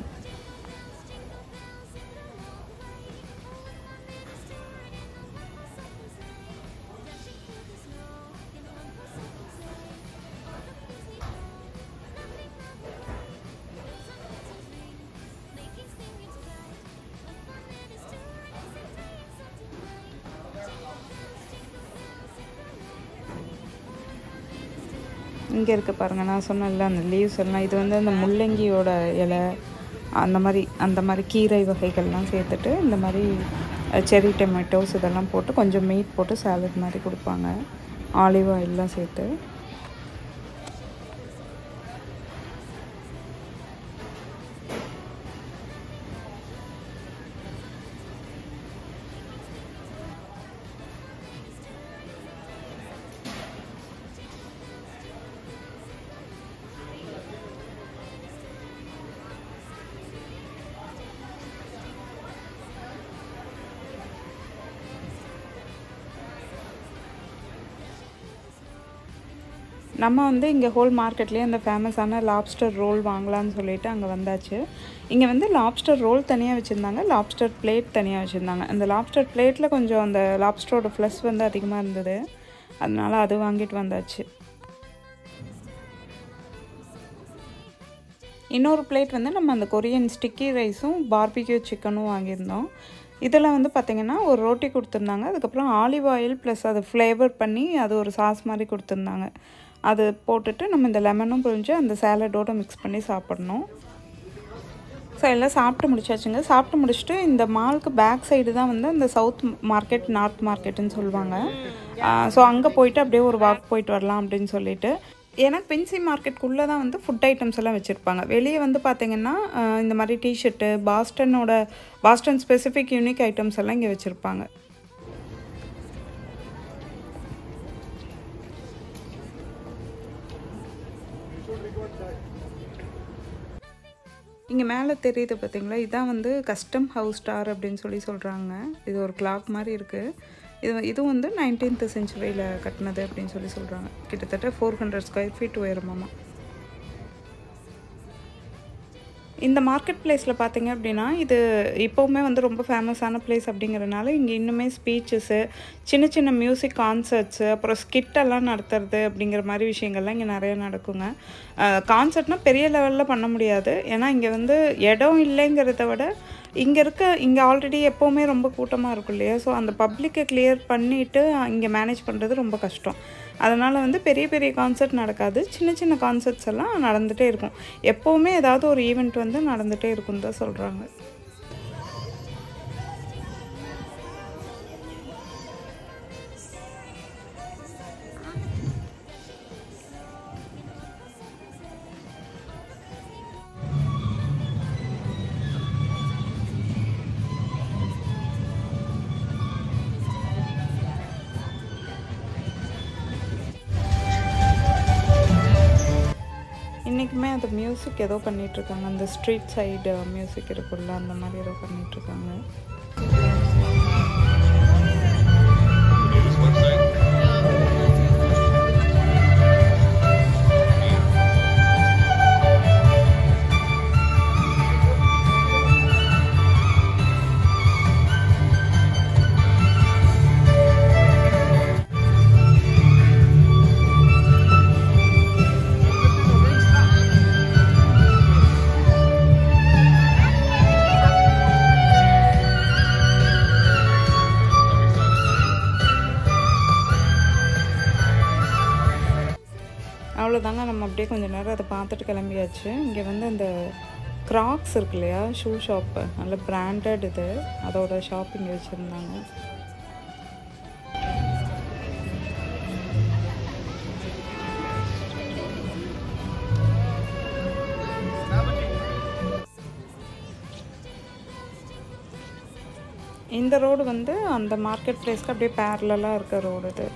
இங்கே இருக்க பாருங்க நான் சொன்னேன்ல அந்த லீவ்ஸ் எல்லாம் இது வந்து அந்த முள்ளங்கியோட இலை அந்த மாதிரி அந்த மாதிரி கீரை வகைகள்லாம் சேர்த்துட்டு இந்த மாதிரி செரி டொமேட்டோஸ் இதெல்லாம் போட்டு கொஞ்சம் மீட் போட்டு சாலட் மாதிரி கொடுப்பாங்க ஆலிவ் ஆயிலெலாம் சேர்த்து நம்ம வந்து இங்கே ஹோல் மார்க்கெட்லேயே அந்த ஃபேமஸான லாப்ஸ்டர் ரோல் வாங்கலாம்னு சொல்லிட்டு அங்கே வந்தாச்சு இங்கே வந்து லாப்ஸ்டர் ரோல் தனியாக வச்சுருந்தாங்க லாப்ஸ்டர் பிளேட் தனியாக வச்சுருந்தாங்க அந்த லாப்ஸ்டர் பிளேட்டில் கொஞ்சம் அந்த லாப்ஸ்டரோட ஃப்ளஷ் வந்து அதிகமாக இருந்தது அதனால அது வாங்கிட்டு வந்தாச்சு இன்னொரு பிளேட் வந்து நம்ம அந்த கொரியன் ஸ்டிக்கி ரைஸும் பார்பிக்யூ சிக்கனும் வாங்கியிருந்தோம் இதில் வந்து பார்த்திங்கன்னா ஒரு ரோட்டி கொடுத்துருந்தாங்க அதுக்கப்புறம் ஆலிவ் ஆயில் ப்ளஸ் அதை ஃப்ளேவர் பண்ணி அது ஒரு சாஸ் மாதிரி கொடுத்துருந்தாங்க அது போட்டுட்டு நம்ம இந்த லெமனும் புரிஞ்சு அந்த சேலடோட மிக்ஸ் பண்ணி சாப்பிட்ணும் ஸோ எல்லாம் சாப்பிட்டு முடிச்சாச்சுங்க சாப்பிட்டு முடிச்சுட்டு இந்த மாலுக்கு பேக் சைடு தான் வந்து அந்த சவுத் மார்க்கெட் நார்த் மார்க்கெட்டுன்னு சொல்லுவாங்க ஸோ அங்கே போயிட்டு அப்படியே ஒரு வாக் போயிட்டு வரலாம் அப்படின்னு சொல்லிட்டு ஏன்னா பென்சி மார்க்கெட்டுக்குள்ளே தான் வந்து ஃபுட் ஐட்டம்ஸ் எல்லாம் வச்சுருப்பாங்க வெளியே வந்து பார்த்தீங்கன்னா ஆஹ் இந்த மாதிரி டிஷர்ட்டு பாஸ்டனோட பாஸ்டன் ஸ்பெசிஃபிக் யூனிக் ஐட்டம்ஸ் எல்லாம் இங்கே வச்சுருப்பாங்க இங்கே மேலே தெரியுது பார்த்தீங்களா இதான் வந்து கஸ்டம் ஹவுஸ் ஸ்டார் அப்படின்னு சொல்லி சொல்கிறாங்க இது ஒரு கிளாக் மாதிரி இருக்குது இது இதுவும் வந்து நைன்டீன்த் செஞ்சுரியில் கட்டினது அப்படின்னு சொல்லி சொல்கிறாங்க கிட்டத்தட்ட ஃபோர் ஹண்ட்ரட் ஸ்கொயர் ஃபீட் உயரமாமா இந்த மார்க்கெட் பிளேஸில் பார்த்தீங்க அப்படின்னா இது இப்போவுமே வந்து ரொம்ப ஃபேமஸான பிளேஸ் அப்படிங்கிறனால இங்கே இன்னுமே ஸ்பீச்சஸ்ஸு சின்ன சின்ன மியூசிக் கான்சர்ட்ஸு அப்புறம் ஸ்கிட்டெல்லாம் நடத்துறது அப்படிங்கிற மாதிரி விஷயங்கள்லாம் இங்கே நிறைய நடக்குங்க கான்சர்ட்னால் பெரிய லெவலில் பண்ண முடியாது ஏன்னா இங்கே வந்து இடம் இல்லைங்கிறத விட இங்கே இருக்க இங்கே ஆல்ரெடி எப்போவுமே ரொம்ப கூட்டமாக இருக்கும் இல்லையா ஸோ அந்த பப்ளிக்கை கிளியர் பண்ணிவிட்டு இங்கே மேனேஜ் பண்ணுறது ரொம்ப கஷ்டம் அதனால் வந்து பெரிய பெரிய கான்சர்ட் நடக்காது சின்ன சின்ன கான்சர்ட்ஸ் எல்லாம் நடந்துகிட்டே இருக்கும் எப்போவுமே ஏதாவது ஒரு ஈவெண்ட் வந்து நடந்துகிட்டே இருக்கும் தான் சொல்கிறாங்க இன்றைக்குமே அது மியூசிக் ஏதோ பண்ணிகிட்ருக்காங்க அந்த ஸ்ட்ரீட் சைடு மியூசிக் இருக்குல்ல அந்த மாதிரி ஏதோ பண்ணிகிட்ருக்காங்க அவ்வளோதாங்க நம்ம அப்படியே கொஞ்சம் நேரம் அதை பார்த்துட்டு கிளம்பியாச்சு இங்கே வந்து அந்த கிராக்ஸ் இருக்கு இல்லையா ஷூ ஷாப்பு நல்ல பிராண்டட் இது அதோட ஷாப்பிங் வச்சுருந்தாங்க இந்த ரோடு வந்து அந்த மார்க்கெட் பிளேஸ்க்கு அப்படியே பேரலாக இருக்க ரோடு இது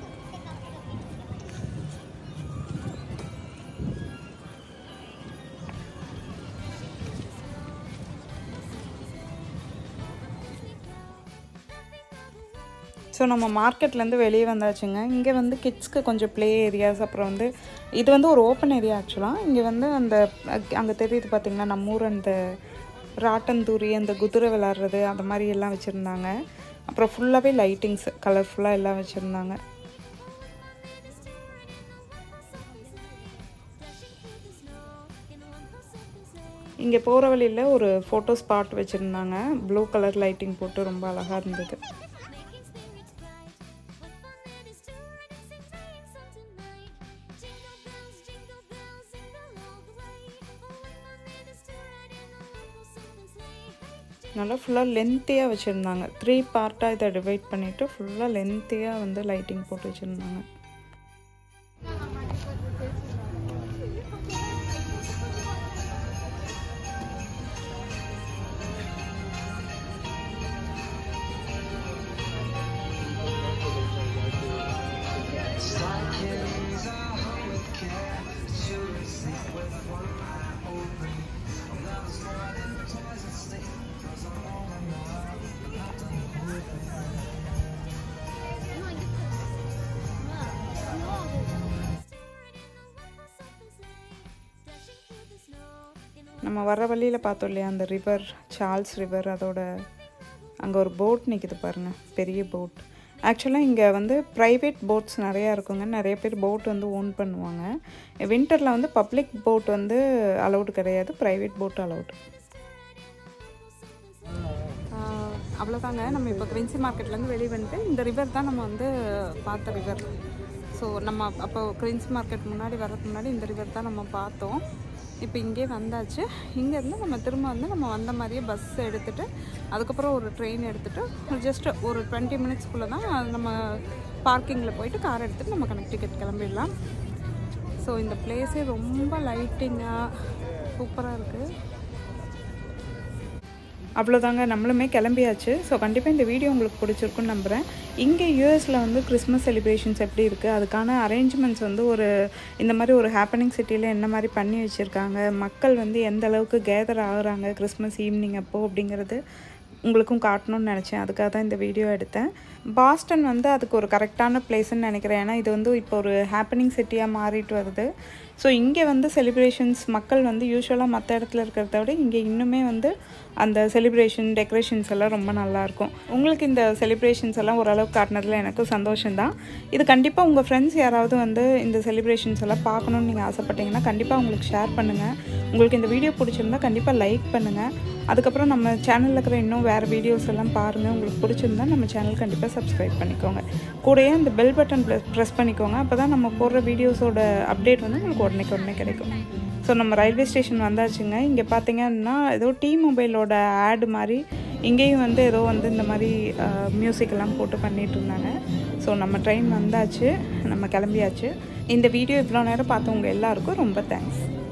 ஸோ நம்ம மார்க்கெட்லேருந்து வெளியே வந்தாச்சுங்க இங்கே வந்து கிட்ஸ்க்கு கொஞ்சம் ப்ளே ஏரியாஸ் அப்புறம் வந்து இது வந்து ஒரு ஓப்பன் ஏரியா ஆக்சுவலாக இங்கே வந்து அந்த அங்கே தெரியுது பார்த்தீங்கன்னா நம்ம ஊர் அந்த ராட்டந்தூரி அந்த குதிரை விளாட்றது அந்த மாதிரி எல்லாம் வச்சுருந்தாங்க அப்புறம் ஃபுல்லாகவே லைட்டிங்ஸ் கலர்ஃபுல்லாக எல்லாம் வச்சுருந்தாங்க இங்கே போகிற வழியில் ஒரு ஃபோட்டோ ஸ்பாட் வச்சுருந்தாங்க ப்ளூ கலர் லைட்டிங் போட்டு ரொம்ப அழகாக இருந்தது நல்லா ஃபுல்லாக லென்த்தியாக வச்சுருந்தாங்க த்ரீ பார்ட்டாக இதை டிவைட் பண்ணிவிட்டு ஃபுல்லாக லென்த்தியாக வந்து லைட்டிங் போட்டு வச்சுருந்தாங்க நம்ம வர வழியில் பார்த்தோம் இல்லையா அந்த ரிவர் சார்ல்ஸ் ரிவர் அதோட அங்கே ஒரு போட் நிற்கிது பாருங்கள் பெரிய போட் ஆக்சுவலாக இங்கே வந்து ப்ரைவேட் போட்ஸ் நிறையா இருக்குங்க நிறைய பேர் போட் வந்து ஓன் பண்ணுவாங்க வின்டரில் வந்து பப்ளிக் போட் வந்து அலௌடு கிடையாது ப்ரைவேட் போட் அலௌடு அவ்வளோதாங்க நம்ம இப்போ குவின்சி மார்க்கெட்லேருந்து வெளியே வந்துட்டு இந்த ரிவர் தான் நம்ம வந்து பார்த்த ரிவர் ஸோ நம்ம அப்போ குவின்சி மார்க்கெட் முன்னாடி வர்றதுக்கு முன்னாடி இந்த ரிவர் தான் நம்ம பார்த்தோம் இப்போ இங்கே வந்தாச்சு இங்கேருந்து நம்ம திரும்ப வந்து நம்ம வந்த மாதிரியே பஸ் எடுத்துகிட்டு அதுக்கப்புறம் ஒரு ட்ரெயின் எடுத்துகிட்டு ஜஸ்ட் ஒரு டுவெண்ட்டி மினிட்ஸ்க்குள்ளே தான் நம்ம பார்க்கிங்கில் போயிட்டு கார் எடுத்துகிட்டு நம்ம கனெக்டிகேட் கிளம்பிடலாம் ஸோ இந்த பிளேஸே ரொம்ப லைட்டிங்காக சூப்பராக இருக்குது அவ்வளோதாங்க நம்மளுமே கிளம்பியாச்சு ஸோ கண்டிப்பாக இந்த வீடியோ உங்களுக்கு பிடிச்சிருக்குன்னு நம்புகிறேன் இங்கே யூஎஸில் வந்து கிறிஸ்மஸ் செலிப்ரேஷன்ஸ் எப்படி இருக்குது அதுக்கான அரேஞ்ச்மெண்ட்ஸ் வந்து ஒரு இந்த மாதிரி ஒரு ஹேப்பனிங் சிட்டியில் என்ன மாதிரி பண்ணி வச்சுருக்காங்க மக்கள் வந்து எந்த அளவுக்கு கேதர் ஆகுறாங்க கிறிஸ்மஸ் ஈவினிங் அப்போது அப்படிங்கிறது உங்களுக்கும் காட்டணும்னு நினச்சேன் அதுக்காக தான் இந்த வீடியோ எடுத்தேன் பாஸ்டன் வந்து அதுக்கு ஒரு கரெக்டான பிளேஸ்ன்னு நினைக்கிறேன் ஏன்னா இது வந்து இப்போ ஒரு ஹாப்பனிங் சிட்டியாக மாறிட்டு வருது ஸோ இங்கே வந்து செலிப்ரேஷன்ஸ் மக்கள் வந்து யூஸ்வலாக மற்ற இடத்துல இருக்கிறத விட இங்கே இன்னுமே வந்து அந்த செலிப்ரேஷன் டெக்கரேஷன்ஸ் எல்லாம் ரொம்ப நல்லாயிருக்கும் உங்களுக்கு இந்த செலிப்ரேஷன்ஸ் எல்லாம் ஓரளவுக்கு காட்டினதில் எனக்கும் சந்தோஷம்தான் இது கண்டிப்பாக உங்கள் ஃப்ரெண்ட்ஸ் யாராவது வந்து இந்த செலிப்ரேஷன்ஸ் எல்லாம் பார்க்கணுன்னு நீங்கள் ஆசைப்பட்டீங்கன்னா கண்டிப்பாக உங்களுக்கு ஷேர் பண்ணுங்கள் உங்களுக்கு இந்த வீடியோ பிடிச்சிருந்தா கண்டிப்பாக லைக் பண்ணுங்கள் அதுக்கப்புறம் நம்ம சேனலில் இருக்கிற இன்னும் வேறு வீடியோஸ் எல்லாம் பாருங்கள் உங்களுக்கு பிடிச்சிருந்தா நம்ம சேனல் கண்டிப்பாக சப்ஸ்கிரைப் பண்ணிக்கோங்க கூடயே அந்த பெல் பட்டன் ப்ரெஸ் பண்ணிக்கோங்க அப்போ தான் நம்ம போடுற வீடியோஸோட அப்டேட் வந்து உங்களுக்கு உடனே உடனே கிடைக்கும் ஸோ நம்ம ரயில்வே ஸ்டேஷன் வந்தாச்சுங்க இங்கே பார்த்தீங்கன்னா ஏதோ டி மொபைலோட ஆடு மாதிரி இங்கேயும் வந்து ஏதோ வந்து இந்த மாதிரி மியூசிக் எல்லாம் போட்டு பண்ணிட்டு இருந்தாங்க ஸோ நம்ம ட்ரெயின் வந்தாச்சு நம்ம கிளம்பியாச்சு இந்த வீடியோ இவ்வளோ நேரம் பார்த்தவங்க எல்லாருக்கும் ரொம்ப தேங்க்ஸ்